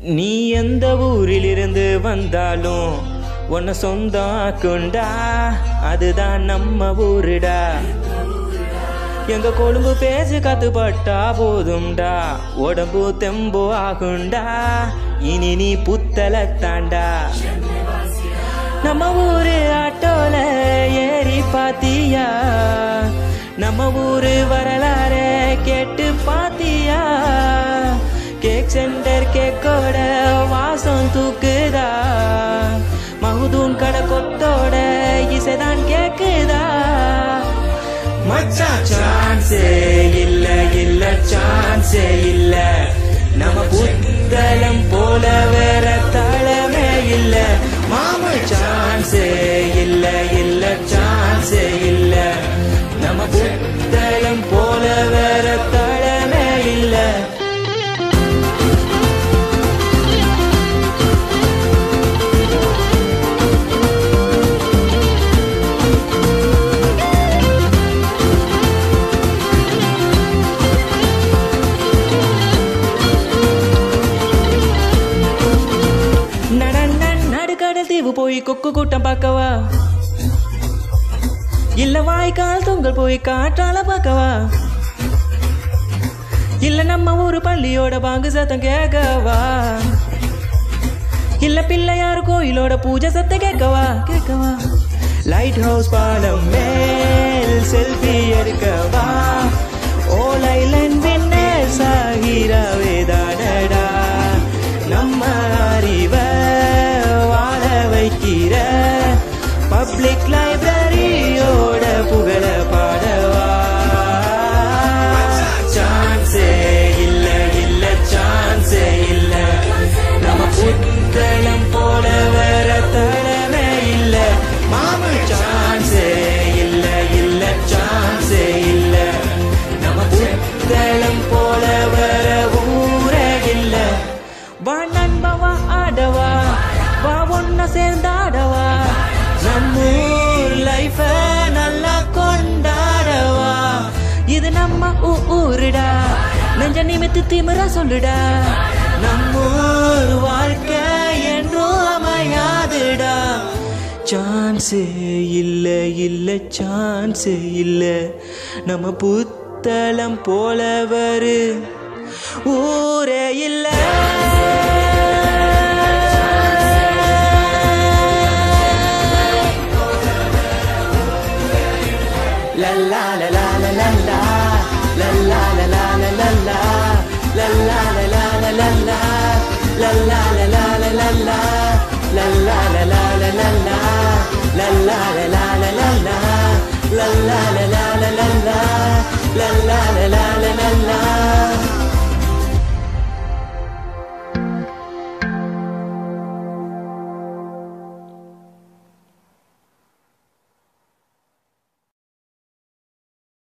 நீ எந்த ஊரிலிருந்து வந்தாலும் உன்னை சொந்தம் ஆக்குண்டா அதுதான் நம்ம ஊருடா எங்க கொழும்பு பேச்சு கத்துப்பட்டா போதும்டா உடம்பு தெம்பு ஆகுண்டா இனி நீ புத்தல தாண்டா நம்ம ஊரு ஆட்டோல ஏறி பாத்தியா நம்ம ஊரு வரலாற கேட்டு பாத்தியா கேக் சென்டர் கேக்கோட வாசம் தூக்குதா மகுதூன் கடை கொத்தோட இசைதான் கேக்குதா மச்சான் சான்ஸே இல்ல இல்ல சான்ஸே இல்ல நம்ம புத்தளம் போல வேற தளமே இல்ல மாம சான்ஸே இல்ல இல்ல சான்ஸே இல்ல நம்ம புத்தளம் போல வேற தளமே இல்ல நடன நடுக்கடல் தீவு போய் கொக்கு கூட்டம் பார்க்கவா இல்ல வாய்க்கால் தொங்கல் போய் காற்றால பார்க்கவா இல்ல நம்ம ஊரு பள்ளியோட பாங்கு சத்தம் கேட்கவா இல்ல பிள்ளையார் கோயிலோட பூஜை சத்தம் கேட்கவா கேட்கவா லைட் ஹவுஸ் பாலம் மேல் செல்ஃபி எடுக்கவா ஓல் ஐலண்ட் வின்னர் சாகிராவே தானடா நம்ம அறிவ வாழ வைக்கிற பப்ளிக் லைப்ரரியோட புகழ பாடவா சான்ஸே இல்ல இல்ல சான்ஸே இல்ல நம்ம புத்தளம் போல வேற தடமே இல்ல மாம சான்ஸே இல்ல இல்ல சான்ஸே இல்ல நம்ம புத்தளம் போல வேற ஊரே இல்ல வா நண்பவா ஆடவா வா ஒன்ன சேர்ந்தாடவா நம்மூர் லைஃப நல்லா கொண்டாடவா இது நம்ம ஊ- ஊருடா நெஞ்ச நிமித்து திமிரா சொல்லுடா நம்மூர் வாழ்க்கை என்றும் அமையாதுடா சான்ஸே இல்ல இல்ல சான்ஸே இல்ல நம்ம புத்தளம் போல வரு ஊரே இல்ல La la la la la la la La la la la la la la La la la la la la la La la la la la la la La la la la la la la La la la la la la la La la la la